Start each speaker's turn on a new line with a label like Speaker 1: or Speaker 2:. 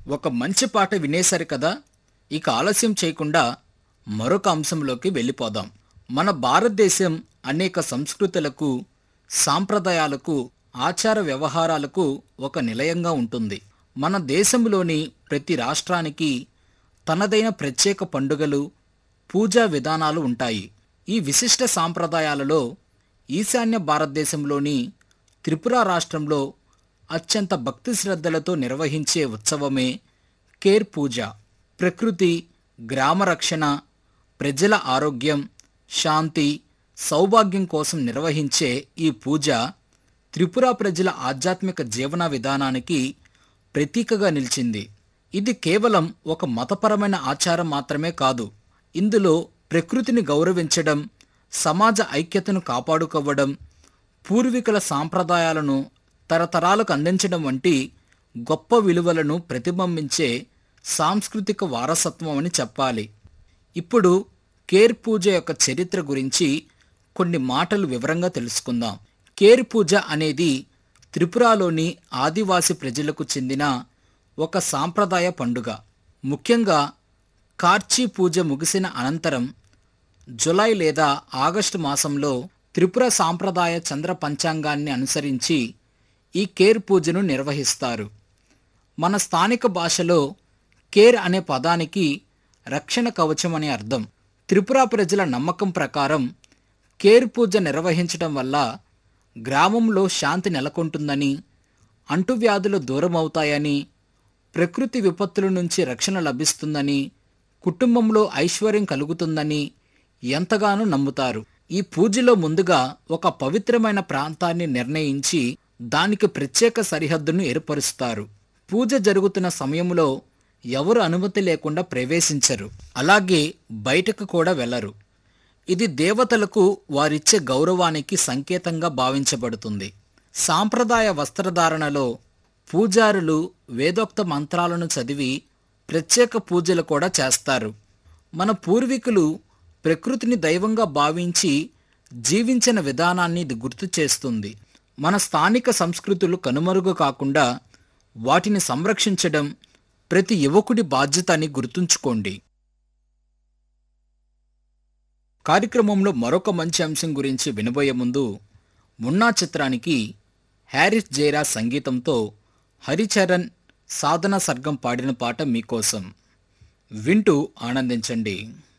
Speaker 1: ఒక మంచి పాట వినేశారు కదా ఇక ఆలస్యం చేయకుండా మరొక అంశంలోకి వెళ్ళిపోదాం మన భారతదేశం అనేక సంస్కృతులకు సాంప్రదాయాలకు ఆచార వ్యవహారాలకు ఒక నిలయంగా ఉంటుంది మన దేశంలోని ప్రతి రాష్ట్రానికి తనదైన ప్రత్యేక పండుగలు పూజా విధానాలు ఉంటాయి ఈ విశిష్ట సాంప్రదాయాలలో ఈశాన్య భారతదేశంలోని త్రిపుర రాష్ట్రంలో అత్యంత భక్తి శ్రద్ధలతో నిర్వహించే ఉత్సవమే కేర్ పూజ ప్రకృతి గ్రామ రక్షణ ప్రజల ఆరోగ్యం శాంతి సౌభాగ్యం కోసం నిర్వహించే ఈ పూజ త్రిపుర ప్రజల ఆధ్యాత్మిక జీవన విధానానికి ప్రతీకగా నిలిచింది ఇది కేవలం ఒక మతపరమైన ఆచారం మాత్రమే కాదు ఇందులో ప్రకృతిని గౌరవించడం సమాజ ఐక్యతను కాపాడుకోవడం పూర్వీకుల సాంప్రదాయాలను తరతరాలకు అందించడం వంటి గొప్ప విలువలను ప్రతిబింబించే సాంస్కృతిక వారసత్వం అని చెప్పాలి ఇప్పుడు కేర్ పూజ యొక్క చరిత్ర గురించి కొన్ని మాటలు వివరంగా తెలుసుకుందాం కేర్ పూజ అనేది త్రిపురలోని ఆదివాసి ప్రజలకు చెందిన ఒక సాంప్రదాయ పండుగ ముఖ్యంగా కార్చీ పూజ ముగిసిన అనంతరం జులై లేదా ఆగస్టు మాసంలో త్రిపుర సాంప్రదాయ చంద్ర పంచాంగాన్ని అనుసరించి ఈ కేర్ పూజను నిర్వహిస్తారు మన స్థానిక భాషలో కేర్ అనే పదానికి రక్షణ కవచం అనే అర్థం త్రిపుర ప్రజల నమ్మకం ప్రకారం కేర్ పూజ నిర్వహించడం వల్ల గ్రామంలో శాంతి నెలకొంటుందని అంటువ్యాధులు దూరమవుతాయని ప్రకృతి విపత్తుల నుంచి రక్షణ లభిస్తుందని కుటుంబంలో ఐశ్వర్యం కలుగుతుందని ఎంతగానో నమ్ముతారు ఈ పూజలో ముందుగా ఒక పవిత్రమైన ప్రాంతాన్ని నిర్ణయించి దానికి ప్రత్యేక సరిహద్దును ఏర్పరుస్తారు పూజ జరుగుతున్న సమయంలో ఎవరు అనుమతి లేకుండా ప్రవేశించరు అలాగే బయటకు కూడా వెళ్లరు ఇది దేవతలకు వారిచ్చే గౌరవానికి సంకేతంగా భావించబడుతుంది సాంప్రదాయ వస్త్రధారణలో పూజారులు వేదోక్త మంత్రాలను చదివి ప్రత్యేక పూజలు కూడా చేస్తారు మన పూర్వీకులు ప్రకృతిని దైవంగా భావించి జీవించిన విధానాన్ని ఇది గుర్తు చేస్తుంది మన స్థానిక సంస్కృతులు కనుమరుగు కాకుండా వాటిని సంరక్షించడం ప్రతి యువకుడి బాధ్యత అని గుర్తుంచుకోండి కార్యక్రమంలో మరొక మంచి అంశం గురించి వినబోయే ముందు మున్నా చిత్రానికి హ్యారిస్ జైరా సంగీతంతో హరిచరణ్ సాధన సర్గం పాడిన పాట మీకోసం వింటూ ఆనందించండి